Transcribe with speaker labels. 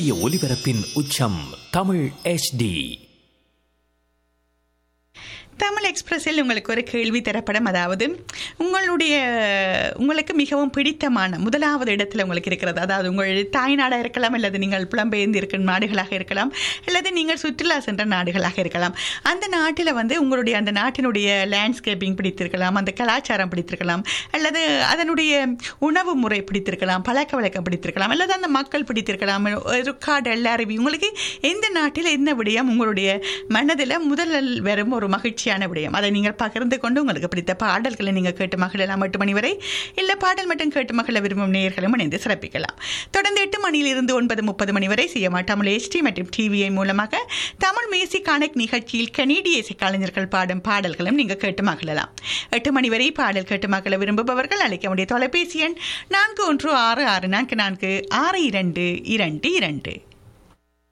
Speaker 1: சூரிய ஒளிபரப்பின் உச்சம் தமிழ் HD
Speaker 2: தமிழ் எக்ஸ்பிரஸில் உங்களுக்கு ஒரு கேள்வி தரப்படும் அதாவது உங்களுடைய உங்களுக்கு மிகவும் பிடித்தமான முதலாவது இடத்துல உங்களுக்கு இருக்கிறது அதாவது உங்கள் தாய்நாடாக இருக்கலாம் அல்லது நீங்கள் புலம்பெயர்ந்து இருக்கும் நாடுகளாக இருக்கலாம் அல்லது நீங்கள் சுற்றுலா சென்ற நாடுகளாக இருக்கலாம் அந்த நாட்டில் வந்து உங்களுடைய அந்த நாட்டினுடைய லேண்ட்ஸ்கேப்பிங் பிடித்திருக்கலாம் அந்த கலாச்சாரம் பிடித்திருக்கலாம் அல்லது அதனுடைய உணவு முறை பிடித்திருக்கலாம் பழக்க வழக்கம் பிடித்திருக்கலாம் அல்லது அந்த மக்கள் பிடித்திருக்கலாம் ஒரு காடு அருவி உங்களுக்கு எந்த நாட்டில் என்ன விடயம் உங்களுடைய மனதில் முதலில் வரும் ஒரு மகிழ்ச்சியான விடயம் அதை நீங்கள் பகிர்ந்து கொண்டு உங்களுக்கு பிடித்த பாடல்களை நீங்கள் கேட்டு மகிழலாம் எட்டு மணி வரை இல்லை பாடல் மட்டும் கேட்டு மகிழ விரும்பும் நேயர்களும் இணைந்து சிறப்பிக்கலாம் தொடர்ந்து எட்டு மணியிலிருந்து ஒன்பது முப்பது மணி வரை சிஎம்ஆ தமிழ் எஸ்டி மற்றும் டிவிஐ மூலமாக தமிழ் மியூசிக் கனெக்ட் நிகழ்ச்சியில் கனேடிய இசை கலைஞர்கள் பாடும் பாடல்களும் நீங்கள் கேட்டு மகிழலாம் எட்டு மணி வரை பாடல் கேட்டு மகிழ விரும்புபவர்கள் அழைக்க வேண்டிய தொலைபேசி எண் நான்கு ஒன்று ஆறு ஆறு நான்கு நான்கு ஆறு இரண்டு இரண்டு இரண்டு